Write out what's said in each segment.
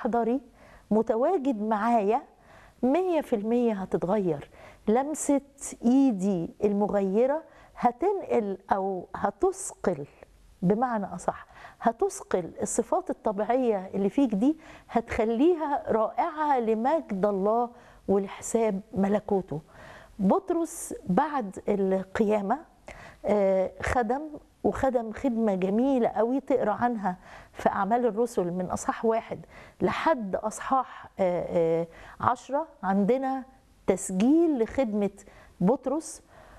محضري متواجد معايا مية في المية هتتغير لمسة إيدي المغيرة هتنقل أو هتثقل بمعنى أصح هتثقل الصفات الطبيعية اللي فيك دي هتخليها رائعة لمجد الله ولحساب ملكوته بطرس بعد القيامة آه، خدم وخدم خدمة جميلة قوي تقرا عنها في أعمال الرسل من أصحاح واحد لحد أصحاح آه، آه، عشرة عندنا تسجيل لخدمة بطرس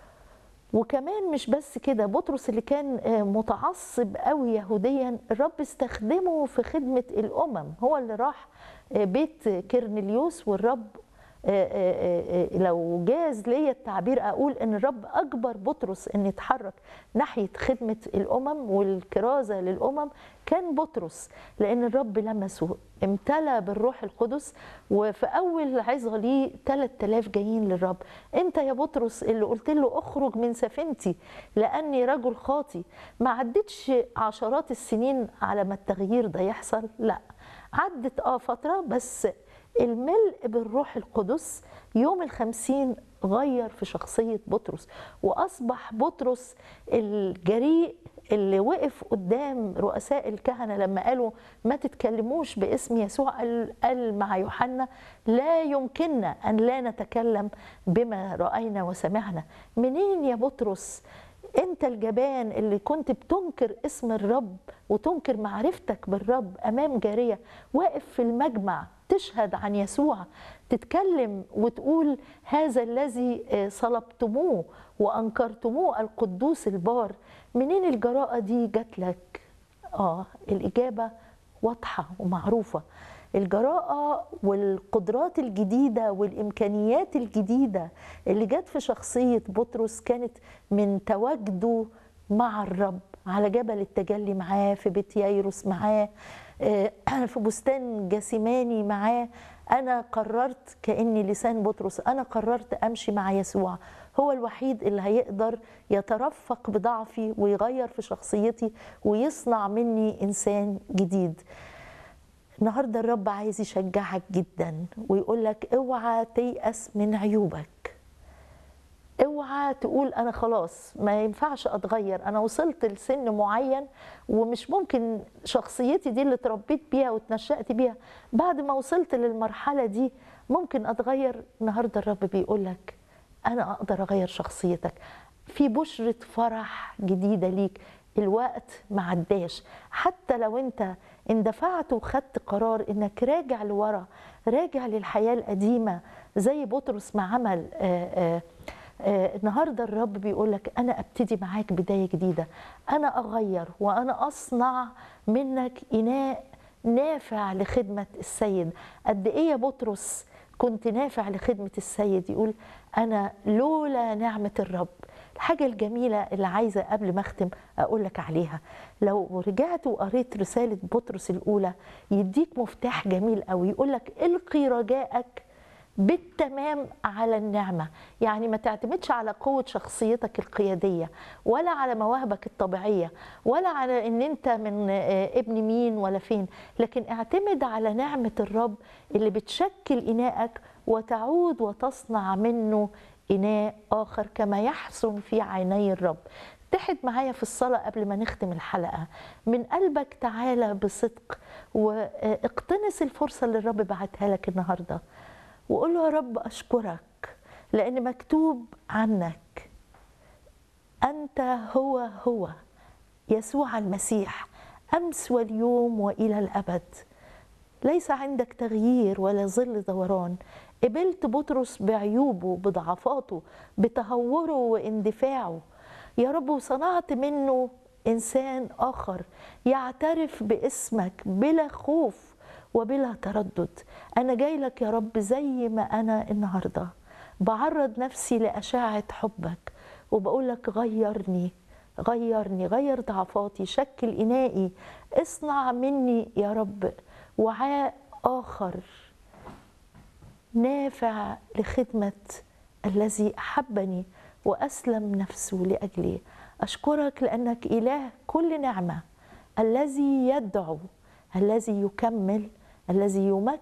وكمان مش بس كده بطرس اللي كان آه، متعصب قوي يهوديا الرب استخدمه في خدمة الأمم هو اللي راح آه، بيت كيرنليوس والرب آه، آه، آه، لو جاز ليا التعبير اقول ان الرب اجبر بطرس ان يتحرك ناحيه خدمه الامم والكرازه للامم كان بطرس لان الرب لمسه امتلى بالروح القدس وفي اول عظه ليه 3000 جايين للرب انت يا بطرس اللي قلت له اخرج من سفينتي لاني رجل خاطي ما عدتش عشرات السنين على ما التغيير ده يحصل لا عدت اه فتره بس الملء بالروح القدس يوم الخمسين غير في شخصية بطرس وأصبح بطرس الجريء اللي وقف قدام رؤساء الكهنة لما قالوا ما تتكلموش باسم يسوع قال, قال مع يوحنا لا يمكننا أن لا نتكلم بما رأينا وسمعنا منين يا بطرس انت الجبان اللي كنت بتنكر اسم الرب وتنكر معرفتك بالرب امام جاريه واقف في المجمع تشهد عن يسوع تتكلم وتقول هذا الذي آه، صلبتموه وانكرتموه القدوس البار منين الجراءه دي جات لك اه الاجابه واضحه ومعروفه الجراءة والقدرات الجديدة والإمكانيات الجديدة اللي جت في شخصية بطرس كانت من تواجده مع الرب على جبل التجلي معاه في بيت يايروس معاه آه، في بستان جاسيماني معاه أنا قررت كأني لسان بطرس أنا قررت أمشي مع يسوع هو الوحيد اللي هيقدر يترفق بضعفي ويغير في شخصيتي ويصنع مني إنسان جديد النهارده الرب عايز يشجعك جدا ويقول لك اوعى تيأس من عيوبك اوعى تقول انا خلاص ما ينفعش اتغير انا وصلت لسن معين ومش ممكن شخصيتي دي اللي اتربيت بيها واتنشأت بيها بعد ما وصلت للمرحله دي ممكن اتغير النهارده الرب بيقول لك انا اقدر اغير شخصيتك في بشرة فرح جديدة ليك الوقت ما عداش حتى لو انت اندفعت وخدت قرار انك راجع لورا راجع للحياة القديمة زي بطرس ما عمل آآ آآ آه، النهارده الرب بيقول لك انا ابتدي معاك بدايه جديده انا اغير وانا اصنع منك اناء نافع لخدمه السيد قد ايه يا بطرس كنت نافع لخدمه السيد يقول انا لولا نعمه الرب الحاجه الجميله اللي عايزه قبل ما اختم اقول لك عليها لو رجعت وقريت رساله بطرس الاولى يديك مفتاح جميل قوي يقول لك القي رجائك بالتمام على النعمة يعني ما تعتمدش على قوة شخصيتك القيادية ولا على مواهبك الطبيعية ولا على ان انت من آه، ابن مين ولا فين لكن اعتمد على نعمة الرب اللي بتشكل إناءك وتعود وتصنع منه إناء آخر كما يحسن في عيني الرب اتحد معايا في الصلاة قبل ما نختم الحلقة من قلبك تعالى بصدق واقتنص الفرصة اللي الرب بعتها لك النهارده وقول له يا رب اشكرك لان مكتوب عنك انت هو هو يسوع المسيح امس واليوم والى الابد ليس عندك تغيير ولا ظل دوران قبلت بطرس بعيوبه بضعفاته بتهوره واندفاعه يا رب وصنعت منه انسان اخر يعترف باسمك بلا خوف وبلا تردد انا جاي لك يا رب زي ما انا النهارده بعرض نفسي لاشعه حبك وبقول لك غيرني غيرني غير ضعفاتي شكل انائي اصنع مني يا رب وعاء اخر نافع لخدمه الذي احبني واسلم نفسه لاجلي اشكرك لانك اله كل نعمه الذي يدعو الذي يكمل الذي يمكن